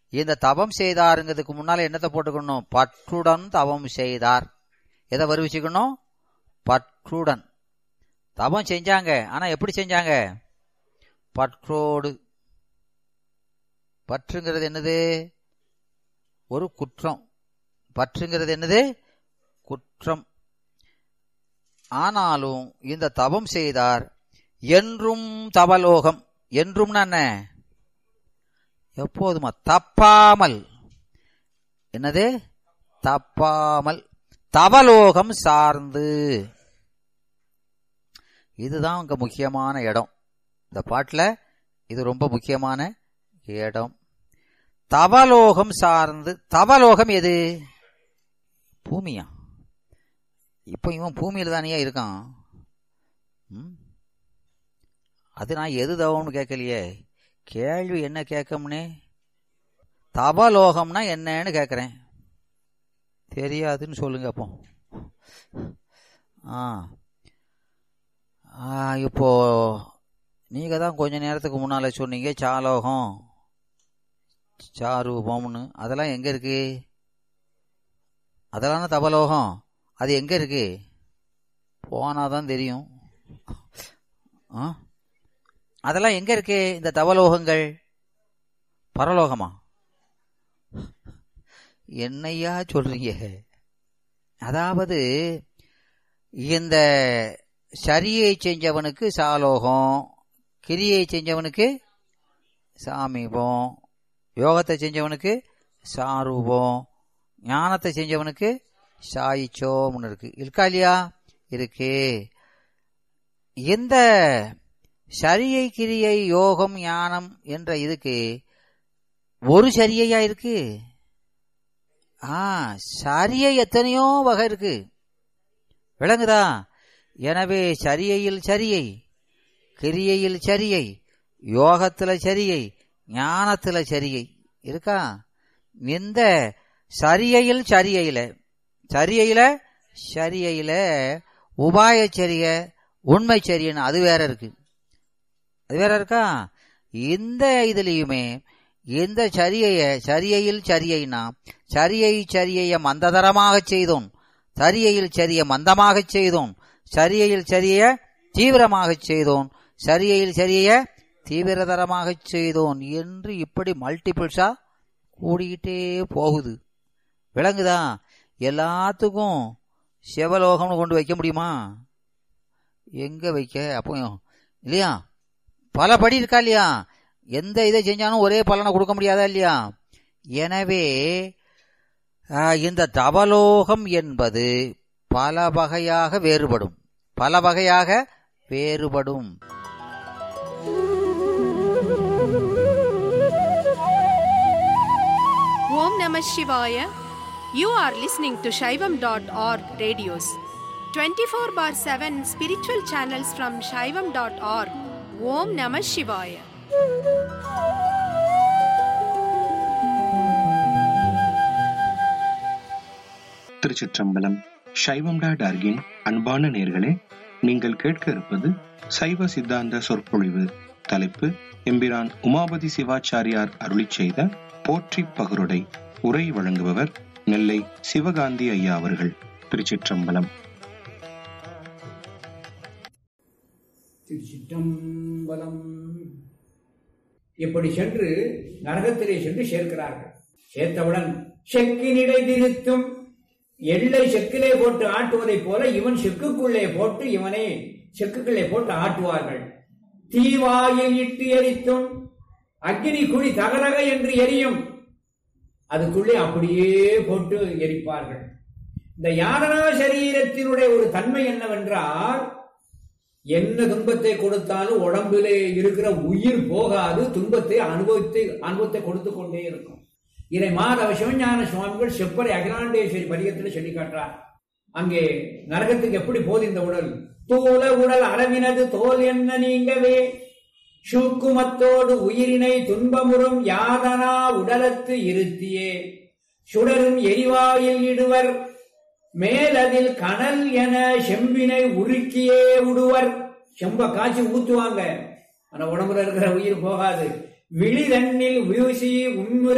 இந்த தவம் செய்தாருங்கிறதுக்கு முன்னால என்னத்தை போட்டுக்கணும் பற்றுடன் தவம் செய்தார் எதை வருவிச்சுக்கணும் பற்றுடன் தவம் செஞ்சாங்க ஆனா எப்படி செஞ்சாங்க பற்றோடு பற்றுங்கிறது என்னது ஒரு குற்றம் பற்றுங்கிறது என்னது குற்றம் ஆனாலும் இந்த தவம் செய்தார் என்றும் தவலோகம் என்றும்னா என்ன எப்போதுமா தப்பாமல் என்னது தப்பாமல் தவலோகம் சார்ந்து இதுதான் இங்க முக்கியமான இடம் இந்த பாட்டுல இது ரொம்ப முக்கியமான இடம் தவலோகம் சார்ந்து தவலோகம் எது பூமியா இப்போ இவன் பூமியில தானே இருக்கான் ம்? அது நான் எது தவம்னு கேட்கலையே கேள்வி என்ன கேட்கம்னே தவலோகம்னா என்னன்னு கேட்குறேன் தெரியாதுன்னு சொல்லுங்க அப்போ ஆ ஆ, இப்போ நீங்க தான் கொஞ்ச நேரத்துக்கு முன்னால சொன்னீங்க சாலோகம் சாரூபம்னு அதெல்லாம் எங்க இருக்கு அதெல்லாம் தபலோகம் அது எங்க இருக்கு போனாதான் தெரியும் ஆ? அதெல்லாம் எங்க இருக்கு இந்த தவலோகங்கள் பரலோகமா என்னையா சொல்றீங்க அதாவது இந்த சரியை செஞ்சவனுக்கு சாலோகம் கிரியை செஞ்சவனுக்கு சாமீபம் யோகத்தை செஞ்சவனுக்கு சாரூபம் ஞானத்தை செஞ்சவனுக்கு சாயிச்சோம்னு இருக்கு இருக்கா இல்லையா இருக்கு இந்த சரியை கிரியை யோகம் ஞானம் என்ற இதுக்கு ஒரு சரியையா இருக்கு ஆ சரியை எத்தனையோ வகை இருக்கு விளங்குதா எனவே சரியையில் சரியை கிரியையில் சரியை யோகத்துல சரியை ஞானத்துல சரியை இருக்கா இந்த சரியையில் சரியையில சரியையில சரியையில உபாய சரிய உண்மை சரியன்னு அது வேற இருக்கு அது வேற இருக்கா இந்த இதுலயுமே இந்த சரியைய சரியையில் சரியைனா சரியை சரியைய மந்ததரமாக செய்தோம் சரியையில் சரிய மந்தமாக செய்தோம் சரியையில் சரிய தீவிரமாக செய்தோம் சரியையில் சரிய தீவிரதரமாக செய்தோம் என்று இப்படி மல்டிபிள்ஸா கூடிக்கிட்டே போகுது விளங்குதா எல்லாத்துக்கும் சிவலோகம்னு கொண்டு வைக்க முடியுமா எங்க வைக்க அப்போ இல்லையா பல படி இருக்கா இல்லையா எந்த இதை செஞ்சாலும் ஒரே பலனை கொடுக்க முடியாதா இல்லையா எனவே ஆஹ், இந்த தவலோகம் என்பது பல வகையாக வேறுபடும் பல வகையாக வேறுபடும் Om Namah Shivaya. You are listening to Shaivam.org radios. 24 bar 7 spiritual channels from Shaivam.org. Om Namah Shivaya. திருச்சிற்றம்பலம் சைவம் டாட் ஆர்கின் அன்பான நேர்களே நீங்கள் கேட்க இருப்பது சைவ சித்தாந்த சொற்பொழிவு தலைப்பு எம்பிரான் உமாபதி சிவாச்சாரியார் அருளிச் செய்த போற்றி பகருடை உரை வழங்குபவர் நெல்லை சிவகாந்தி ஐயா அவர்கள் திருச்சிற்றம்பலம் திருச்சிற்றம்பலம் இப்படி சென்று நரகத்திலே சென்று சேர்க்கிறார்கள் சேர்த்தவுடன் செக்கினிடை திருத்தும் எள்ளை செக்கிலே போட்டு ஆட்டுவதைப் போல இவன் செக்குக்குள்ளே போட்டு இவனை செக்குக்குள்ளே போட்டு ஆட்டுவார்கள் தீவாயில் இட்டு எரித்தும் அக்னி குழி தகதக என்று எரியும் அதுக்குள்ளே அப்படியே போட்டு எரிப்பார்கள் இந்த யாதனா சரீரத்தினுடைய ஒரு தன்மை என்னவென்றால் என்ன துன்பத்தை கொடுத்தாலும் உடம்பிலே இருக்கிற உயிர் போகாது துன்பத்தை அனுபவித்து அனுபவத்தை கொடுத்து கொண்டே இருக்கும் இதை மாதவ சிவஞான சுவாமிகள் செப்பரை அகிலாண்டேஸ்வரி பதிகத்தில் சொல்லி காட்டுறார் அங்கே நரகத்துக்கு எப்படி போகுது இந்த உடல் தூல உடல் அளவினது தோல் என்ன நீங்கவே சூக்குமத்தோடு உயிரினை துன்பமுறும் யாதனா உடலத்து இருத்தியே சுடரும் எரிவாயில் இடுவர் மேலதில் கனல் என செம்பினை உருக்கியே உடுவர் செம்ப காய்ச்சி ஊத்துவாங்க ஆனா உடம்புல இருக்கிற உயிர் போகாது விழி தண்ணில் வீசி உண்முறை